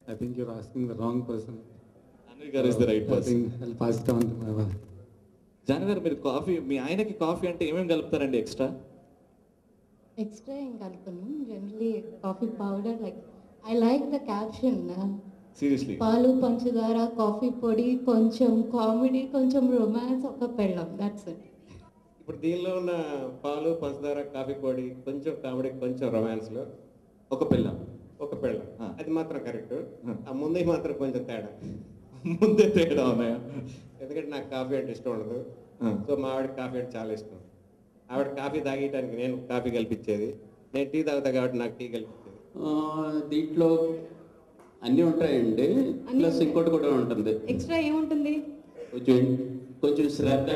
I think you're asking the wrong person. Anil garu is the right I person think I'll pass it on to my wife. John garu మీరు coffee మీ ఆయనకి coffee అంటే ఏమేమి కలుపుతారండి extra extra ఏం కలపను generally coffee powder like I like the caption seriously పాలు పంచదార coffee పొడి కొంచెం కామెడీ కొంచెం రొమాన్స్ ఒక పెళ్ళం దట్స్ ఇట్ ఇప్పుడు దీనిలో ఉన్న పాలు పంచదార కాఫీ పొడి కొంచెం కామెడీ కొంచెం రొమాన్స్లో ఒక పిల్ల ఒక పెళ్ళం ఆ. అది మాత్రం కరెక్ట్ ఆ. ఆ ముందే మాత్రం కొంచెం తేడా ముందే తేడా ఉన్నాయా ఎందుకంటే నాకు కాఫీ అంటే ఇష్టం ఉండదు ఆ. సో మా ఆవిడ కాఫీ అంటే చాలా ఇష్టం ఆవిడ కాఫీ తాగేయడానికి నేను కాఫీ కల్పించేది నేను టీ తాగుతా కాబట్టి నాకు టీ కల్పించేది ఆ, దీంట్లో అన్నీ ఉంటాయండి అన్నీ ప్లస్ ఉంటాయి. ఇంకోటి కూడా ఉంటుంది ఎక్స్ట్రా ఏముంటుంది కొంచెం కొంచెం శ్రద్ధ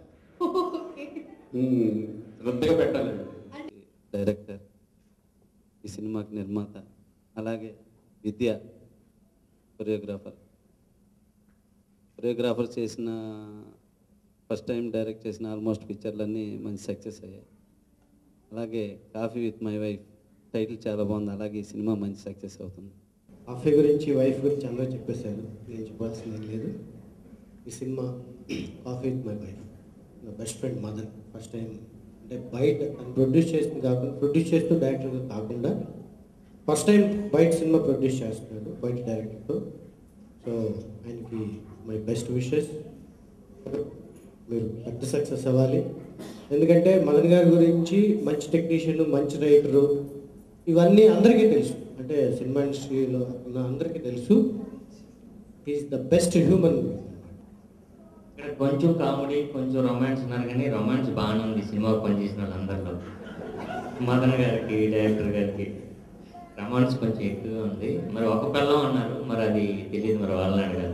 ఉమ్, శ్రద్ధగా పెట్టాలండి డైరెక్టర్ ఈ సినిమాకి నిర్మాత అలాగే విద్య కొరియోగ్రాఫర్ కొరియోగ్రాఫర్ చేసిన ఫస్ట్ టైం డైరెక్ట్ చేసిన ఆల్మోస్ట్ పిక్చర్లన్నీ మంచి సక్సెస్ అయ్యాయి అలాగే coffee with my wife title చాలా బాగుంది అలాగే ఈ సినిమా మంచి సక్సెస్ అవుతుంది కాఫీ గురించి వైఫ్ గురించి అందరూ చెప్పేశారు నేను చెప్పాల్సింది లేదు ఈ సినిమా కాఫీ విత్ మై వైఫ్ నా best friend mother first time అంటే బయట తను ప్రొడ్యూస్ చేస్తుంది కాకుండా ప్రొడ్యూస్ చేస్తూ డైరెక్టర్గా కాకుండా ఫస్ట్ టైం బయట సినిమా ప్రొడ్యూస్ చేస్తున్నాడు బయట డైరెక్టర్తో సో ఆయనకి మై బెస్ట్ విషెస్ మీరు పెద్ద సక్సెస్ అవ్వాలి ఎందుకంటే మదన్ గారి గురించి మంచి టెక్నీషియన్ మంచి రైటరు ఇవన్నీ అందరికీ తెలుసు అంటే సినిమా ఇండస్ట్రీలో ఉన్న అందరికీ తెలుసు ఈజ్ ద బెస్ట్ హ్యూమన్ ఇక్కడ కొంచెం కామెడీ కొంచెం రొమాన్స్ ఉన్నారు కానీ రొమాన్స్ బాగానే ఉంది సినిమా పనిచేసిన వాళ్ళందరిలో మదన్ గారికి డైరెక్టర్ గారికి రొమాన్స్ కొంచెం ఎక్కువగా ఉంది మరి ఒక పిల్లం అన్నారు మరి అది తెలియదు మరి వాళ్ళని అడగాలి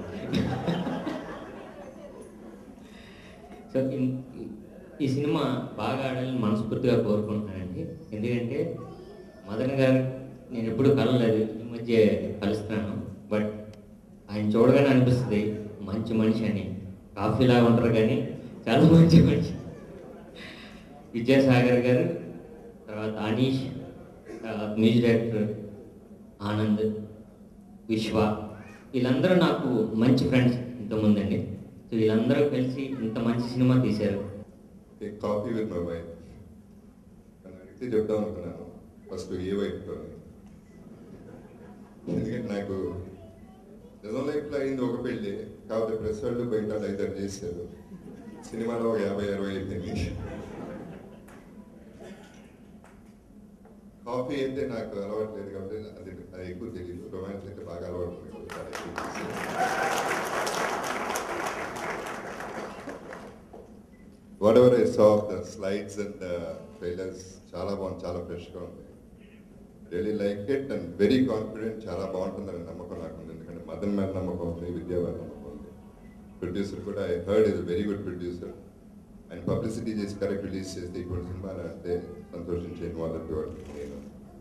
సో ఇన్- ఈ సినిమా బాగా ఆడాలని మనస్ఫూర్తిగా కోరుకుంటున్నానండి ఎందుకంటే మదన్ గారు నేను ఎప్పుడు కలలేదు ఈ మధ్య కలుస్తున్నాను బట్ ఆయన చూడగానే అనిపిస్తుంది మంచి మనిషి అని కాఫీలాగా ఉంటారు కానీ చాలా మంచి మనిషి విద్యాసాగర్ గారు తర్వాత అనీష్ తర్వాత మ్యూజిక్ డైరెక్టర్ ఆనంద్ విశ్వ వీళ్ళందరూ నాకు మంచి ఫ్రెండ్స్ ఇంతకుముందండి సో వీళ్ళందరూ కలిసి ఇంత మంచి సినిమా తీశారు కాఫీ విత్ మై వైఫ్ అని అడిగితే చెప్దాం అనుకున్నాను ఫస్ట్ ఏ వైఫ్ ఎందుకంటే నాకు నిజం లైఫ్లో అయింది ఒక పెళ్ళి కాకపోతే ప్రెస్ వాళ్ళు బయట వాళ్ళు ఐదారు చేశారు సినిమాలో ఒక యాభై అరవై అయిపోయింది కాఫీ అయితే నాకు అలవాటు లేదు కాబట్టి అది అది ఎక్కువ తెలియదు రొమాన్స్ అయితే బాగా అలవాటు ఉంది కాబట్టి చాలా ఎక్కువ చేశాను. Whatever I saw the slides and trailers చాలా బాగుంది చాలా ఫ్రెష్గా ఉంది really like it and very confident చాలా బాగుంటుందని నమ్మకం నాకు ఉంది ఎందుకంటే మదన్ మీద నమ్మకం ఉంది విద్యా మీద నమ్మకం ఉంది ప్రొడ్యూసర్ కూడా I heard is very good producer and publicity చేసి కరెక్ట్ రిలీజ్ చేస్తే ఇప్పుడు సినిమా అంటే సంతోషించే మొదటి వాడు నేను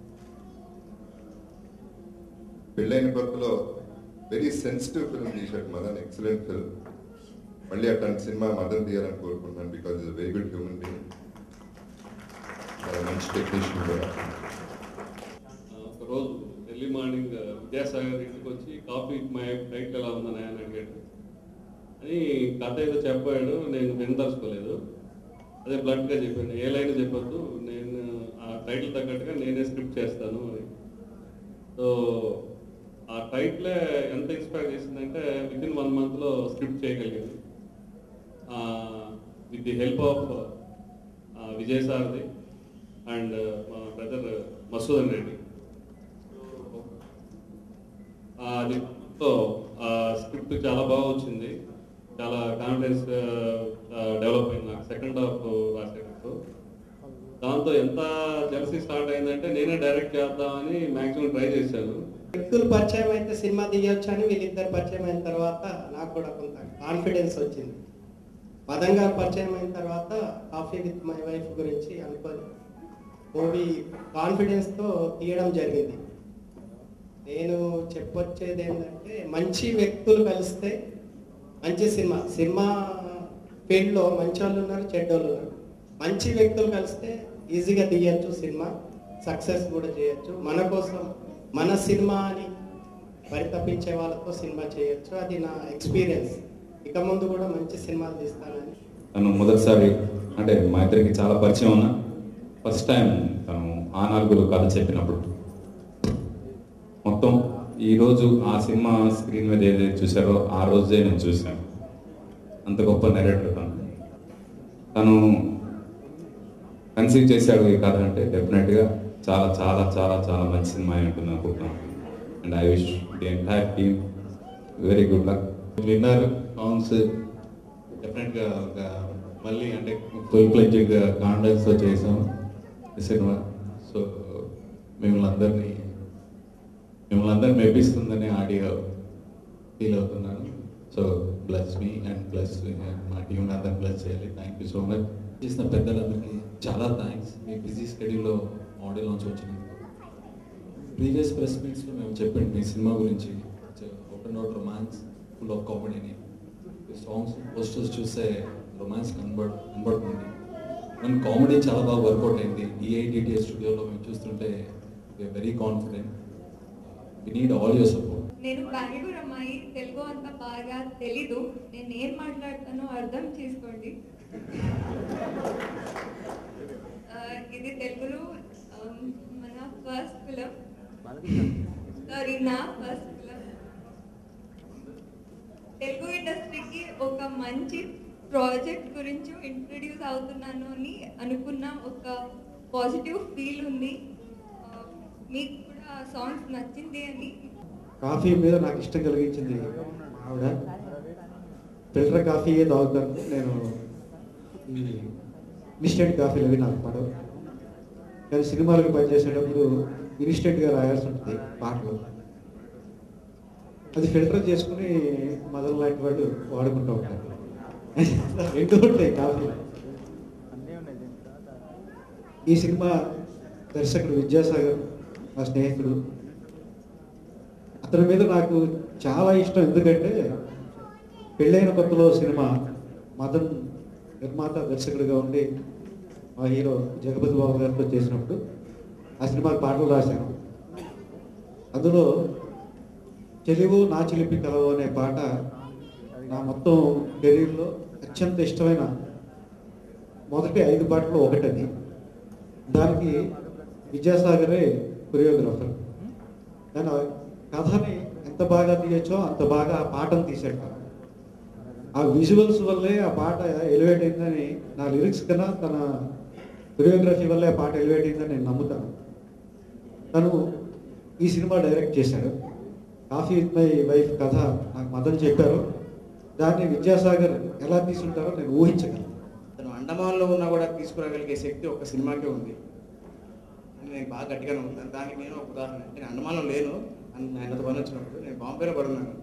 పెళ్ళైన కొత్తలో వెరీ సెన్సిటివ్ ఫిల్మ్ తీశాడు మదన్ ఎక్సలెంట్ ఫిల్మ్ మళ్ళీ అట్లాంటి సినిమా మదన్ తీయాలని కోరుకుంటున్నాను because is very good human being మంచి టెక్నీషియన్ కూడా ఒక రోజు ఎర్లీ మార్నింగ్ విద్యాసాగర్ ఇంటికి వచ్చి కాఫీ మై టైటిల్ ఎలా ఉందని ఆయన అడిగాడు అని కథ ఏదో చెప్పాడు నేను వినదలుచుకోలేదు అదే బ్లడ్గా చెప్పాను ఏ లైన్ చెప్పొద్దు నేను ఆ టైటిల్ తగ్గట్టుగా నేనే స్క్రిప్ట్ చేస్తాను అని సో ఆ టైటిలే ఎంత ఇన్స్పైర్ చేసిందంటే విత్ ఇన్ వన్ మంత్లో స్క్రిప్ట్ చేయగలిగాను with the help of Vijay సార్ది అండ్ మా బ్రదర్ మసూదన్ రెడ్డి ఆ, అది సో ఆ స్క్రిప్ట్ చాలా బాగా వచ్చింది చాలా కాన్ఫిడెన్స్ డెవలప్ అయింది నాకు సెకండ్ హాఫ్ రాసేటప్పుడు దాంతో ఎంత జలసి స్టార్ట్ అయిందంటే నేనే డైరెక్ట్ చేద్దామని మాక్సిమం ట్రై చేశాను వ్యక్తులు పరిచయం అయితే సినిమా తీయొచ్చు అని వీళ్ళిద్దరు పరిచయం అయిన తర్వాత నాకు కూడా కొంత కాన్ఫిడెన్స్ వచ్చింది మదన్ గారు పరిచయం అయిన తర్వాత కాఫీ విత్ మై వైఫ్ గురించి అనుకొని మూవీ కాన్ఫిడెన్స్తో తీయడం జరిగింది నేను చెప్పొచ్చేది ఏంటంటే మంచి వ్యక్తులు కలిస్తే మంచి సినిమా సినిమా ఫీల్డ్లో మంచి వాళ్ళు ఉన్నారు చెడ్డోళ్ళు ఉన్నారు మంచి వ్యక్తులు కలిస్తే ఈజీగా తీయచ్చు సినిమా సక్సెస్ కూడా చేయొచ్చు మన కోసం మన సినిమా అని పరితపించే వాళ్ళతో సినిమా చేయొచ్చు అది నా ఎక్స్పీరియన్స్ ఇక ముందు కూడా మంచి సినిమాలు తీస్తానని తను మొదటిసారి అంటే మా ఇద్దరికి చాలా పరిచయం ఉన్న ఫస్ట్ టైం తను ఆ నాలుగురు కథ చెప్పినప్పుడు మొత్తం ఈరోజు ఆ సినిమా స్క్రీన్ మీద ఏదైతే చూసారో ఆ రోజే నేను చూశాను అంత గొప్ప నెరేటర్ తను తను కన్సీవ్ చేశాడు ఈ కథ అంటే డెఫినెట్గా చాలా చాలా చాలా చాలా మంచి సినిమా అయి ఉంటుంది అనుకుంటున్నాను and I wish the entire team very good luck విన్నారు సాంగ్స్ డెఫినెట్గా ఒక మళ్ళీ అంటే ఫుల్ ప్లెడ్జ్గా కాన్ఫిడెన్స్తో చేసాం ఈ సినిమా సో మిమ్మల్ని అందరినీ మిమ్మల్ని అందరినీ మెప్పిస్తుందని ఆడియో ఫీల్ అవుతున్నాను సో బ్లస్ మీ అండ్ ప్లస్ మా టీం అందరిని బ్లస్ చేయాలి థ్యాంక్ యూ సో మచ్ చేసిన పెద్దలందరికీ చాలా థ్యాంక్స్ మీ బిజీ స్కెడ్యూల్లో ఆడియో లాంచ్ వచ్చినందుకు ప్రీవియస్ ప్రెస్ మీట్స్లో మేము చెప్పండి మీ సినిమా గురించి open out romance full of comedy అని సాంగ్స్ పోస్టర్స్ చూస్తే రొమాన్స్ కనబడ కనబడుతుంది మన కామెడీ చాలా బాగా వర్కౌట్ అయింది ఈఐడిటిఎస్ స్టూడియోలో మేము చూస్తుంటే we are very confident we need all your support నేను బెంగళూరు అమ్మాయి తెలుగు అంత బాగా తెలీదు నేను ఏం మాట్లాడతానో అర్థం చేసుకోండి ఆ, ఇది తెలుగులో ఆమ్, మన ఫస్ట్ ఫిలిం సారీ నా ఫస్ట్ ఫిలిం తెలుగు ఇండస్ట్రీకి ఒక మంచి ప్రాజెక్ట్ గురించి ఇంట్రడ్యూస్ అవుతున్నాను అని అనుకున్న ఒక పాజిటివ్ ఫీల్ ఉంది ఆ, మీకు కూడా సాంగ్స్ నచ్చింది అని కాఫీ మీద నాకు ఇష్టం కలిగించింది మా ఆవిడ ఫిల్టర్ కాఫీయే తాగుతాను నేను ఈ ఇన్స్టెంట్ కాఫీలు అవి నాకు పడవు కానీ సినిమాలకు పనిచేసేటప్పుడు ఇన్స్టెంట్గా రాయాల్సి ఉంటుంది పాటలు అది ఫిల్టర్ చేసుకుని మదర్ లాంటి వాళ్ళు వాడుకుంటూ ఉంటారు రెండు ఉంటాయి కాఫీ ఈ సినిమా దర్శకుడు విద్యాసాగర్ నా స్నేహితుడు అతని మీద నాకు చాలా ఇష్టం ఎందుకంటే పెళ్ళైన కొత్తలో సినిమా మదన్ నిర్మాత దర్శకుడిగా ఉండి మా హీరో జగపతి బాబు గారితో చేసినప్పుడు ఆ సినిమాకి పాటలు రాశాను అందులో చెలివు నా చిలిపి కలవు అనే పాట నా మొత్తం కెరీర్లో అత్యంత ఇష్టమైన మొదటి ఐదు పాటలు ఒకటది దానికి విద్యాసాగరే కొరియోగ్రాఫర్ దాని కథని ఎంత బాగా తీయచ్చో అంత బాగా ఆ పాటను తీసాడు ఆ విజువల్స్ వల్లే ఆ పాట ఎలివేట్ అయిందని నా లిరిక్స్ కన్నా తన కొరియోగ్రఫీ వల్లే ఆ పాట ఎలివేట్ అయిందని నేను నమ్ముతాను తను ఈ సినిమా డైరెక్ట్ చేశాడు కాఫీ విత్ మై వైఫ్ కథ నాకు మదన్ చెప్పారు దాన్ని విద్యాసాగర్ ఎలా తీసుంటారో నేను ఊహించగలను తను అండమాన్లో ఉన్నా కూడా తీసుకురాగలిగే శక్తి ఒక సినిమాకే ఉంది అని నేను బాగా గట్టిగా నమ్ముతాను దానికి నేను ఒక ఉదాహరణ నేను అండమాన్లో లేను అని ఆయనతో పని వచ్చినప్పుడు నేను బాంబేలో పడున్నాను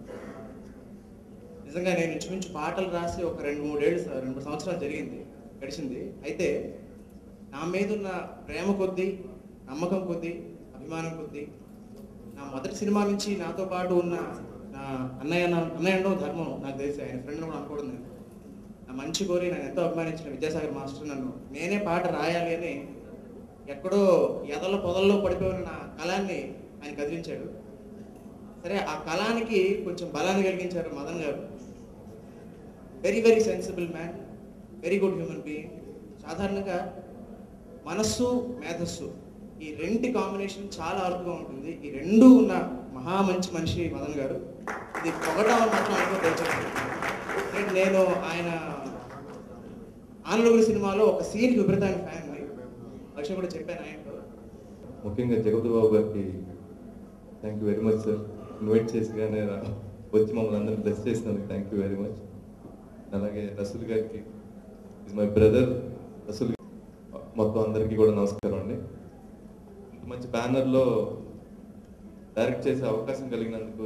నిజంగా నేను ఇంచుమించు పాటలు రాసి ఒక రెండు మూడేళ్ళు స- రెండు మూడు సంవత్సరాలు జరిగింది గడిచింది అయితే నా మీద ఉన్న ప్రేమ కొద్దీ నమ్మకం కొద్దీ అభిమానం కొద్దీ నా మొదటి సినిమా నుంచి నాతో పాటు ఉన్న నా అన్నయ్య నా- అన్నయ్య అనడం ధర్మం నాకు తెలిసి ఆయన ఫ్రెండ్ కూడా అనుకోవడం నేను నా మంచి కోరి నన్ను ఎంతో అభిమానించిన విద్యాసాగర్ మాస్టర్ నన్ను నేనే పాట రాయాలి అని ఎక్కడో ఎదల పొదల్లో పడిపోయిన నా కళాన్ని ఆయన కదిలించాడు సరే ఆ కళానికి కొంచెం బలాన్ని కలిగించారు Madan garu very very sensible man very good human being సాధారణంగా మనస్సు మేధస్సు ఈ రెంటి కాంబినేషన్ చాలా అరుదుగా ఉంటుంది ఈ రెండు ఉన్న మహా మంచి మనిషి మదన్ గారు ఇది పొగడం అని మాత్రం అనుకోవచ్చు నేను ఆయన ఆనలుగురి సినిమాలో ఒక సీన్కి విపరీతమైన ఫ్యాన్ లక్ష్యం కూడా చెప్పాను ఆయనతో ముఖ్యంగా జగపతి బాబు గారికి thank you very much sir invite చేసి కానీ రా- వచ్చి మమ్మల్ని అందరిని బ్లెస్ చేసినందుకు థ్యాంక్ యూ వెరీ మచ్ అలాగే రసూల్ గారికి ఇస్ మై బ్రదర్ రసూల్ మొత్తం అందరికీ కూడా నమస్కారం అండి ఇంత మంచి బ్యానర్లో డైరెక్ట్ చేసే అవకాశం కలిగినందుకు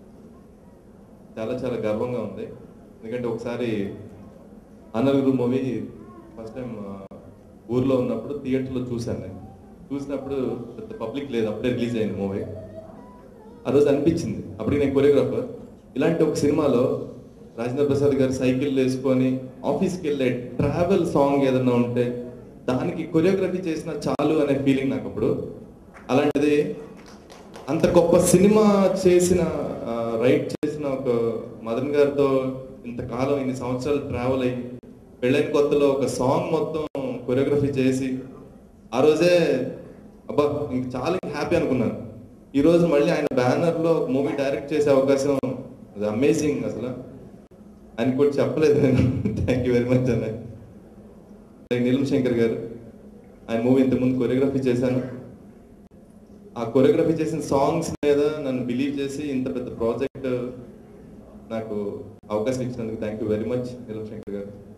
చాలా చాలా గర్వంగా ఉంది ఎందుకంటే ఒకసారి అనలుగురు మూవీ ఫస్ట్ టైం ఊర్లో ఉన్నప్పుడు థియేటర్లో చూశాను నేను చూసినప్పుడు పెద్ద పబ్లిక్ లేదు అప్పుడే రిలీజ్ అయింది మూవీ ఆ రోజు అనిపించింది అప్పటికి నేను కొరియోగ్రాఫర్ ఇలాంటి ఒక సినిమాలో రాజేంద్ర ప్రసాద్ గారు సైకిల్ వేసుకొని ఆఫీస్కి వెళ్ళే ట్రావెల్ సాంగ్ ఏదన్నా ఉంటే దానికి కొరియోగ్రఫీ చేసిన చాలు అనే ఫీలింగ్ నాకు అప్పుడు అలాంటిది అంత గొప్ప సినిమా చేసిన రైట్ చేసిన ఒక మదన్ గారితో ఇంతకాలం ఇన్ని సంవత్సరాలు ట్రావెల్ అయ్యి పెళ్ళైన కొత్తలో ఒక సాంగ్ మొత్తం కొరియోగ్రఫీ చేసి ఆ రోజే అబ్బా ఇంక చాలా హ్యాపీ అనుకున్నాను ఈ రోజు మళ్ళీ ఆయన బ్యానర్లో ఒక మూవీ డైరెక్ట్ చేసే అవకాశం అది అమేజింగ్ అసలు ఆయన కూడా చెప్పలేదు నేను థ్యాంక్ యూ వెరీ మచ్ అన్న నీలం శంకర్ గారు ఆయన మూవీ ఇంతకుముందు కొరియోగ్రఫీ చేశాను ఆ కొరియోగ్రఫీ చేసిన సాంగ్స్ మీద నన్ను బిలీవ్ చేసి ఇంత పెద్ద ప్రాజెక్ట్ నాకు అవకాశం ఇచ్చినందుకు థ్యాంక్ యూ వెరీ మచ్ నీలం శంకర్ గారు